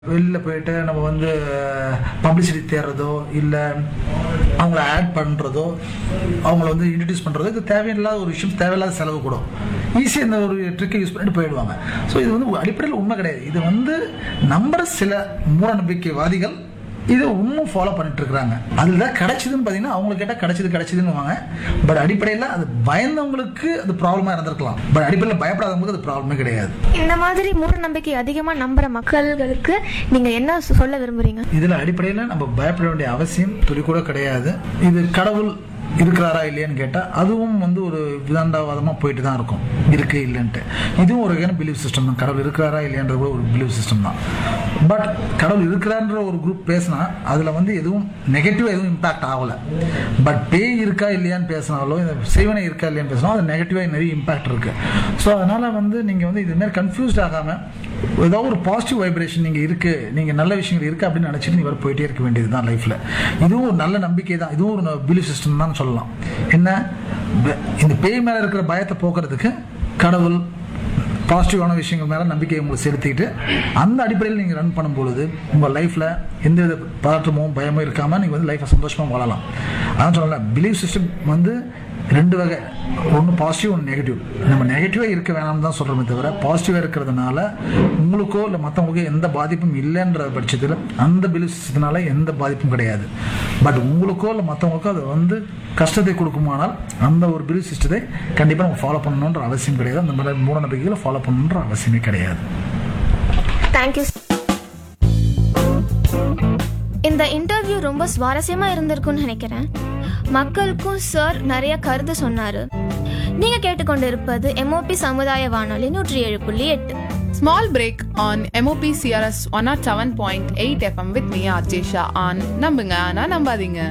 வெளியில் போயிட்டு நம்ம வந்து பப்ளிசிட்டி தேடுறதோ இல்லை அவங்கள ஆட் பண்ணுறதோ அவங்கள வந்து இன்ட்ரடியூஸ் பண்ணுறதோ இது தேவையில்லாத ஒரு விஷயம் தேவையில்லாத செலவு கூட ஈஸியாக இந்த ஒரு ட்ரிக்கை யூஸ் பண்ணிட்டு போயிடுவாங்க ஸோ இது வந்து அடிப்படையில் உண்மை கிடையாது இது வந்து நம்புற சில மூடநம்பிக்கைவாதிகள் இதை இன்னும் ஃபாலோ பண்ணிட்டு இருக்காங்க அதில் தான் கிடைச்சதுன்னு பார்த்தீங்கன்னா அவங்களுக்கு கேட்டால் கிடைச்சது கிடைச்சதுன்னு வாங்க பட் அடிப்படையில் அது பயந்தவங்களுக்கு அது ப்ராப்ளமாக இருந்திருக்கலாம் பட் அடிப்படையில் பயப்படாதவங்களுக்கு அது ப்ராப்ளமே கிடையாது இந்த மாதிரி மூட நம்பிக்கை அதிகமா நம்புற மக்கள்களுக்கு நீங்க என்ன சொல்ல விரும்புறீங்க இதில் அடிப்படையில் நம்ம பயப்பட வேண்டிய அவசியம் துளி கூட கிடையாது இது கடவுள் இருக்கிறாரா இல்லையான்னு கேட்டால் அதுவும் வந்து ஒரு விதாண்டாவாதமாக போயிட்டு தான் இருக்கும் இருக்கு இல்லைன்ட்டு இதுவும் ஒரு வகையான பிலீவ் சிஸ்டம் தான் கடவுள் இருக்கிறாரா இல்லையான்ற கூட ஒரு பிலீவ் சிஸ்டம் தான் பட் கடவுள் இருக்கிறான்ற ஒரு குரூப் பேசினா அதில் வந்து எதுவும் நெகட்டிவாக எதுவும் இம்பாக்ட் ஆகலை பட் பேய் இருக்கா இல்லையான்னு பேசினாலோ இந்த செய்வனை இருக்கா இல்லையான்னு பேசினாலும் அது நெகட்டிவாக நிறைய இம்பாக்ட் இருக்கு ஸோ அதனால் வந்து நீங்கள் வந்து இது மாதிரி கன்ஃபியூஸ்ட் ஆகாமல் ஏதாவது ஒரு பாசிட்டிவ் வைப்ரேஷன் நீங்கள் இருக்கு நீங்கள் நல்ல விஷயங்கள் இருக்கு அப்படின்னு நினச்சிட்டு நீங்கள் போயிட்டே இருக்க வேண்டியது தான் லைஃப்பில் இதுவும் ஒரு நல்ல நம்பிக்கை தான் இதுவும் ஒரு பிலீஃப் சிஸ்டம் தான் சொல்லலாம் என்ன ப- இந்த பேய் மேலே இருக்கிற பயத்தை போக்குறதுக்கு கடவுள் பாசிட்டிவான விஷயங்கள் மேலே நம்பிக்கையை உங்களுக்கு செலுத்திட்டு அந்த அடிப்படையில் நீங்கள் ரன் பண்ணும் பொழுது உங்கள் லைஃப்பில் எந்தவித பதற்றமும் பயமும் இருக்காமல் நீங்கள் வந்து லைஃப்பை சந்தோஷமாக வாழலாம் அதான் சொல்லல பிலீஃப் சிஸ்டம் வந்து ரெண்டு வகை ஒன்று பாசிட்டிவ் ஒன்று நெகட்டிவ் நம்ம நெகட்டிவாக இருக்க வேணாம்னு தான் சொல்கிறோமே தவிர பாசிட்டிவாக இருக்கிறதுனால உங்களுக்கோ இல்லை மற்றவங்களுக்கோ எந்த பாதிப்பும் இல்லைன்ற பட்சத்தில் அந்த பிலீஃப் சிஸ்டத்தினால எந்த பாதிப்பும் கிடையாது பட் உங்களுக்கோ இல்லை மற்றவங்களுக்கோ அது வந்து கஷ்டத்தை கொடுக்குமானால் அந்த ஒரு பிலீஃப் சிஸ்டத்தை கண்டிப்பாக நம்ம ஃபாலோ பண்ணணுன்ற அவசியம் கிடையாது அந்த மாதிரி மூட நம்பிக்கைகளை ஃபாலோ பண்ணணுன்ற அவசியமே கிடையாது தேங்க்யூ இந்த இன்டர்வியூ ரொம்ப சுவாரஸ்யமா இருந்திருக்கும்னு நினைக்கிறேன் மக்களுக்கும் சார் நிறைய கருத்து சொன்னாரு நீங்க கேட்டுக்கொண்டிருப்பது எம்ஓபி சமுதாய வானொலி நூற்றி ஏழு புள்ளி எட்டு Small break on MOP CRS 107.8 FM with me, RJ Shah on நம்புங்க ஆனா நம்பாதீங்க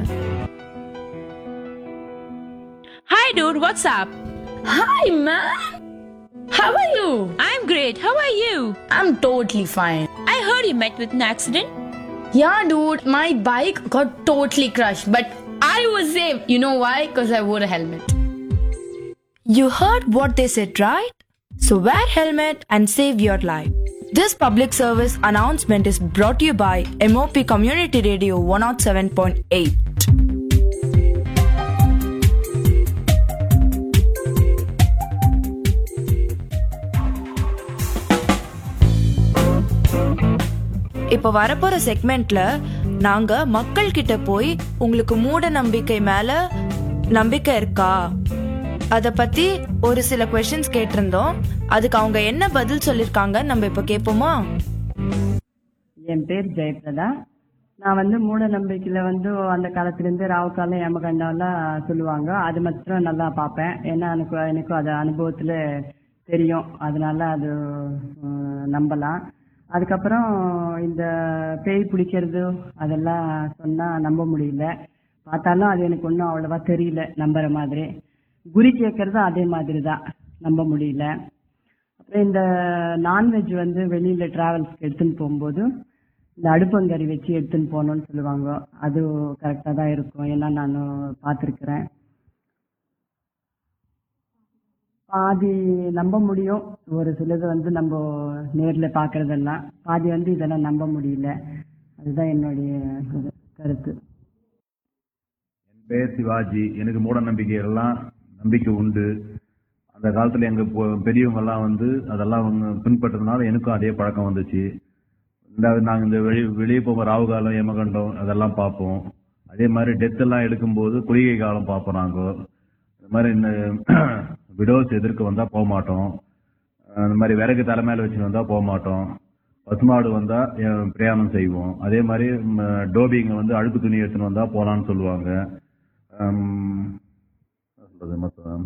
Hi, dude, what's up? Hi, man. How are you? I'm great. How are you? I'm totally fine. I heard you met with an accident. Yeah, dude, my bike got totally crushed, but I was safe. You know why? Because I wore a helmet. You heard what they said, right? So wear helmet and save your life. This public service announcement is brought to you by MOP Community Radio 107.8. இப்போ வரப்போற செக்மெண்ட்ல நாங்க மக்கள் கிட்ட போய் உங்களுக்கு மூட நம்பிக்கை மேல நம்பிக்கை இருக்கா அத பத்தி ஒரு சில கொஸ்டின்ஸ் கேட்டிருந்தோம் அதுக்கு அவங்க என்ன பதில் சொல்லிருக்காங்க நம்ம இப்ப கேட்போமா என் பேர் ஜெயபிரதா நான் வந்து மூட நம்பிக்கையில வந்து அந்த காலத்திலேருந்து ராவு காலம் ஏமகண்டாலாம் சொல்லுவாங்க அது மாத்திரம் நல்லா பார்ப்பேன் ஏன்னா எனக்கு எனக்கும் அது அனுபவத்துல தெரியும் அதனால அது அஹ், நம்பலாம் அதுக்கப்புறம் இந்த பேய் பிடிக்கிறது அதெல்லாம் சொன்னா நம்ப முடியல பார்த்தாலும் அது எனக்கு ஒன்றும் அவ்வளவா தெரியல நம்புற மாதிரி குறி கேட்கறதும் அதே மாதிரி தான் நம்ப முடியல அப்புறம் இந்த நான்வெஜ் வந்து வெளியில டிராவல்ஸ்க்கு எடுத்துன்னு போகும்போது இந்த அடுப்பங்கறி வச்சு எடுத்துன்னு போகணும்னு சொல்லுவாங்க அது கரெக்டாக தான் இருக்கும் ஏன்னா நான் பார்த்துருக்குறேன் பாதி நம்ப முடியும் ஒரு சிலது வந்து நம்ம நேர்ல பார்க்கறதெல்லாம் பாதி வந்து இதெல்லாம் நம்ப முடியல அதுதான் என்னுடைய கரு- கருத்து என் பெயர் சிவாஜி எனக்கு மூட நம்பிக்கைகள்லாம் நம்பிக்கை உண்டு அந்த காலத்துல எங்க பொ- பெரியவங்க எல்லாம் வந்து அதெல்லாம் அவங்க பின்பற்றதுனால எனக்கும் அதே பழக்கம் வந்துச்சு ரெண்டாவது நாங்க இந்த வெளி வெளியே போக ராவு காலம் யமகண்டம் அதெல்லாம் பார்ப்போம் அதே மாதிரி டெத் எல்லாம் எடுக்கும்போது குளிகை காலம் பார்ப்போம் நாங்க இந்த மாதிரி இந்த விடோஸ் எதிர்க்க வந்தா போக மாட்டோம் அந்த மாதிரி விறகு தலைமையில வச்சு வந்தா போக மாட்டோம் பசுமாடு வந்தா அஹ், பிரயாணம் செய்வோம் அதே மாதிரி ம், டோபிங்க வந்து அழுக்கு துணி எடுத்துன்னு வந்தா போலான்னு சொல்லுவாங்க ஹம், என்ன சொல்றது மொத்தம்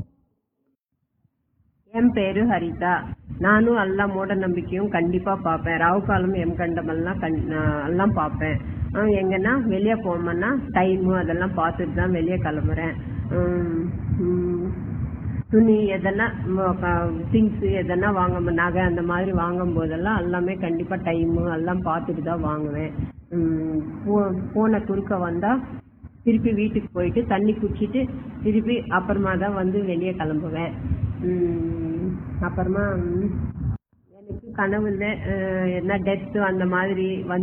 என் பேரு ஹரிதா நானும் எல்லா மூட நம்பிக்கையும் கண்டிப்பா பார்ப்பேன் ராவு காலம் எம் கண்டம் எல்லாம் கண்- நான் எல்லாம் பார்ப்பேன் ஆஹ் எங்கன்னா வெளியே போகணும்னா டைமு அதெல்லாம் பார்த்துட்டு தான் வெளியே கிளம்புறேன் உம் உம் துணி எதனா திங்ஸ் எதனா வாங்க நகை அந்த மாதிரி வாங்கும் போதெல்லாம் எல்லாமே கண்டிப்பா டைமு எல்லாம் பார்த்துட்டு தான் வாங்குவேன் உம் போ- போன குறுக்க வந்தா திருப்பி வீட்டுக்கு போயிட்டு தண்ணி குடிச்சிட்டு திருப்பி அப்புறமா தான் வந்து வெளியே கிளம்புவேன் உம் அப்புறமா உம், எனக்கு கனவுல அஹ், என்ன டெத்து அந்த மாதிரி வந்து